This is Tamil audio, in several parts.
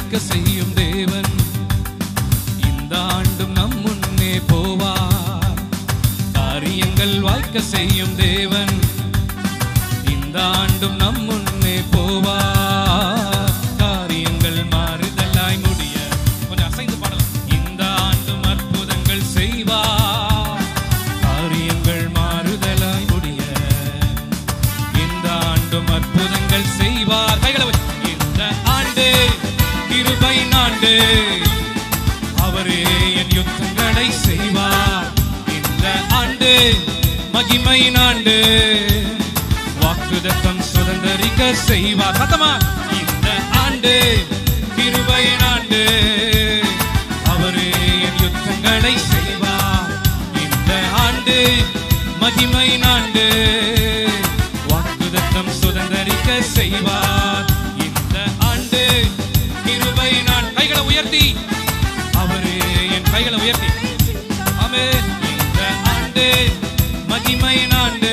வாய்க்க செய்யும் தேவன் இந்த ஆண்டும் நம் முன்னே போவார் காரியங்கள் வாய்க்க செய்யும் தேவன் இந்த ஆண்டும் நம் முன்னே போவார் காரியங்கள் மாறுதலாய் முடிய கொஞ்சம் அசைந்து பாடலாம் இந்த ஆண்டும் அற்புதங்கள் செய்வார் காரியங்கள் மாறுதலாய் முடிய இந்த ஆண்டும் அற்புதங்கள் செய்வார் கைகளை வை- இந்த ஆண்டு கிருபை ஆண்டு அவரே என் யுத்தங்களை செய்வார் இந்த ஆண்டு மகிமை ஆண்டு வாக்குதத்தம் சுதந்தரிக்க செய்வார் சத்தமா இந்த ஆண்டு கிருபை ஆண்டு அவரே என் யுத்தங்களை செய்வார் இந்த ஆண்டு மகிமை ஆண்டு வாக்குதத்தம் சுதந்தரிக்க செய்வார் இந்த ஆண்டு கிருபை நான் கைகளை உயர்த்தி அவரே என் கைகளை உயர்த்தி ஆமே இந்த ஆண்டு மகிமை ஆண்டு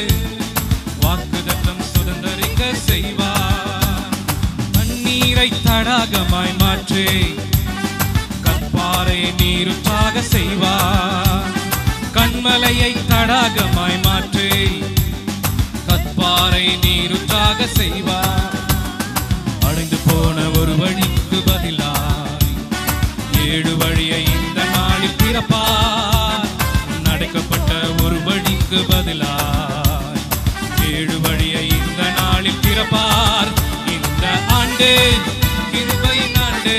வாக்குதத்தம் சுதந்தரிக்க செய்வார் தண்ணீரை தடாகமாய் மாற்றி கற்பாறை நீருற்றாக செய்வார் கண்மலையை தடாகமாய் மாற்றி கற்பாறை நீருற்றாக செய்வார் அடைந்து போன ஒரு வழிக்கு பதிலாய் ஏழு வழியை இந்த நாளில் திறப்பார் நடக்கப்பட்ட ஒரு வழிக்கு பதிலாய் ஏழு வழியை இந்த நாளில் திறப்பார் இந்த ஆண்டு கிருபையின் ஆண்டு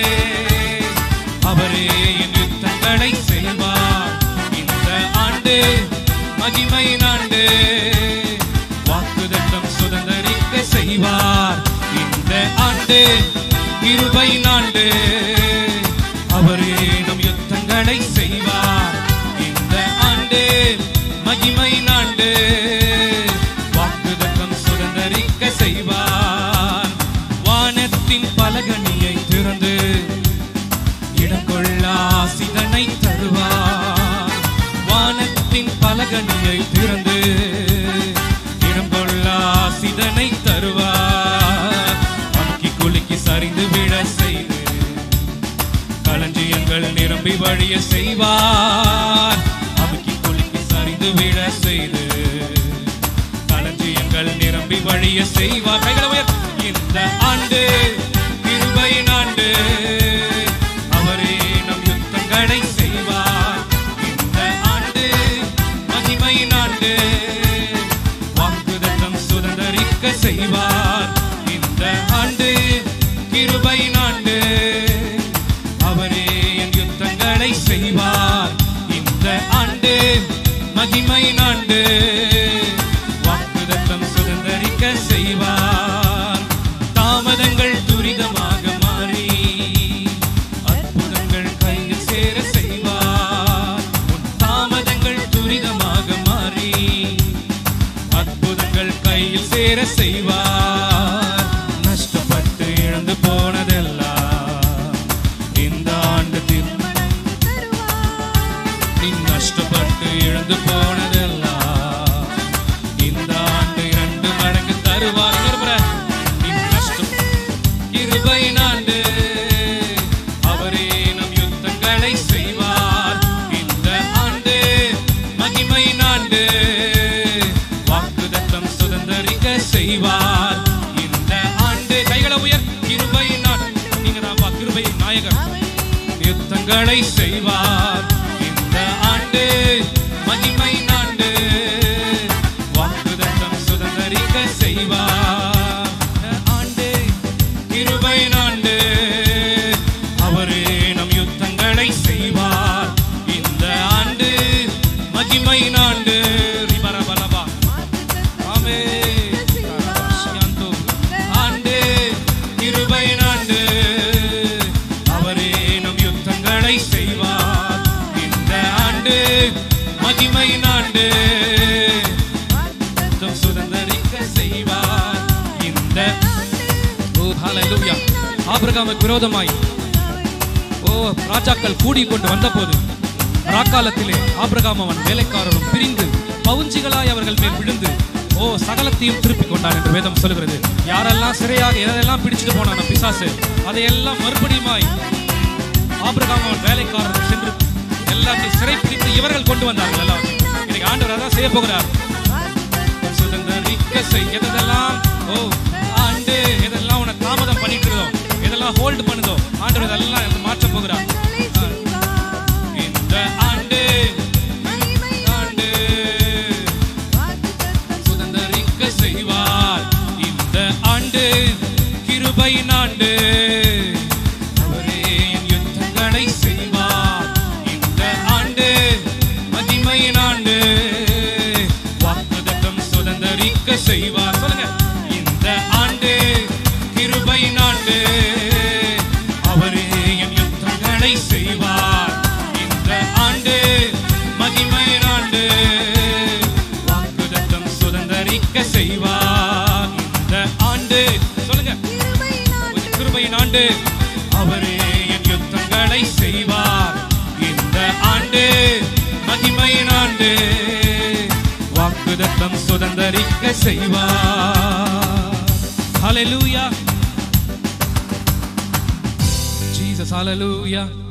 அவரே என் யுத்தங்களை செய்வார் இந்த ஆண்டு மகிமையின் ஆண்டு வாக்குதத்தம் சுதந்தரிக்க செய்வார் இந்த ஆண்டு கிருபையின் ஆண்டு அவரே நம் யுத்தங்களை செய்வார் இந்த ஆண்டு மகிமையின் ஆண்டு வாக்குதத்தம் சுதந்தரிக்க செய்வார் வானத்தின் பலகணியை திறந்து இடம் கொள்ளா சிதனை தருவார் வானத்தின் பலகணியை திறந்து இடம் கொள்ளா சிதனை தருவார் அமுக்கி குலுக்கி சரிந்து விட செய்து களஞ்சியங்கள் நிரம்பி வழிய செய்வார் அமுக்கி குலுக்கி சரிந்து விட செய்து களஞ்சியங்கள் நிரம்பி வழிய செய்வார் கைகளை உயர் இந்த ஆண்டு கிருபையின் ஆண்டு அவரே நம் யுத்தங்களை செய்வார் இந்த ஆண்டு மகிமையின் ஆண்டு வாக்குதத்தம் சுதந்தரிக்க செய்வார் இந்த ஆண்டு கிருபையின் ஆண்டு அவரே என் யுத்தங்களை செய்வார் இந்த ஆண்டு மகிமையின் ஆண்டு வாக்குதத்தம் சுதந்தரிக்க செய்வார் தாமதங்கள் துரிதமாக மாறி அற்புதங்கள் கையில் சேர செய்வார் உன் தாமதங்கள் துரிதமாக மாறி அற்புதங்கள் கையில் சேர செய்வார் நஷ்டப்பட்டு இழந்து போனதெல்லாம் இந்த ஆண்டு திரும்ப நீ நஷ்டப்பட்டு இழந்து போனதெல்லாம் இந்த ஆண்டு இரண்டு மடங்கு தருவார் நிருபர. நீ நஷ்டம் கிருபையின் ஆண்டு அவரே நம் யுத்தங்களை செய்வார் இந்த ஆண்டு மகிமையின் ஆண்டு வாக்குதத்தம் சுதந்தரிக்க செய்வார் இந்த ஆண்டு கைகளை உயர் கிருபையின் ஆண்டு நீங்க தான் கிருபையின் நாயகர் யுத்தங்களை செய்வார் இந்த ஆண்டு மகிமை ஆண்டு வாக்குதத்தம் சுதந்தரிக்க செய்வார் இந்த ஆண்டு கிருபை ஆண்டு அவரே நம் யுத்தங்களை செய்வார் இந்த ஆண்டு மகிமை ஆண்டு ரிபரபலபா ஆமே சாந்தோ. ஆண்டு கிருபை ஆண்டு அவரே நம் யுத்தங்களை செய்வார் இந்த ஆண்டு மகிமை ஆண்டு யுத்தம் சுதந்தரிக்க செய்வார் இந்த ஓ ஹalleluya ஆபிரகாமுக்கு விரோதமாய் ஓ ராஜாக்கள் கூடிக்கொண்டு வந்தபோது ராக்காலத்திலே ஆபிரகாம் அவன் வேலைக்காரரும் பிரிந்து பவுஞ்சிகளாய் அவர்கள் மேல் விழுந்து ஓ சகலத்தையும் திருப்பி கொண்டான் என்று வேதம் சொல்லுகிறது யாரெல்லாம் சிறையாக எதெல்லாம் பிடிச்சிட்டு போனான பிசாசு அதையெல்லாம் மறுபடியுமாய் ஆபிரகாம் அவன் வேலைக்காரர்கள் சென்று எல்லாத்தையும் சிறை பிடித்து இவர்கள் கொண்டு வந்தார்கள் எல்லாத்தையும் இன்னைக்கு ஆண்டவர் அதான் செய்ய போகிறார் சுதந்திரிக்க செய் எதெல்லாம் ஓ ஆண்டு எதெல்லாம் உன்னை தாமதம் பண்ணிட்டு இருந்தோம் எதெல்லாம் ஹோல்டு பண்ணுதோ ஆண்டவர் இதெல்லாம் எனக்கு மாற்ற போகிறார் இந்த ஆண்டு ஆண்டு சுதந்திரிக்க செய்வார் இந்த ஆண்டு கிருபையின் ஆண்டு அவரே என் யுத்தங்களை செய்வார் இந்த ஆண்டு மகிமையின் ஆண்டு வாக்குதத்தம் சுதந்திரிக்க செய்வார் சொல்லுங்க இந்த ஆண்டு கிருபையின் ஆண்டு அவரே என் யுத்தங்களை செய்வார் இந்த ஆண்டு மகிமையின் ஆண்டு வாக்குதத்தம் சுதந்திரிக்க செய்வார் இந்த ஆண்டு சொல்லுங்க ஒரு கிருபையின் ஆண்டு அவரே என் யுத்தங்களை செய்வார் இந்த ஆண்டு மகிமையின் ஆண்டு வாக்குதத்தம் சுதந்திரிக்க செய்வார் ஹalleluya Jesus hallelujah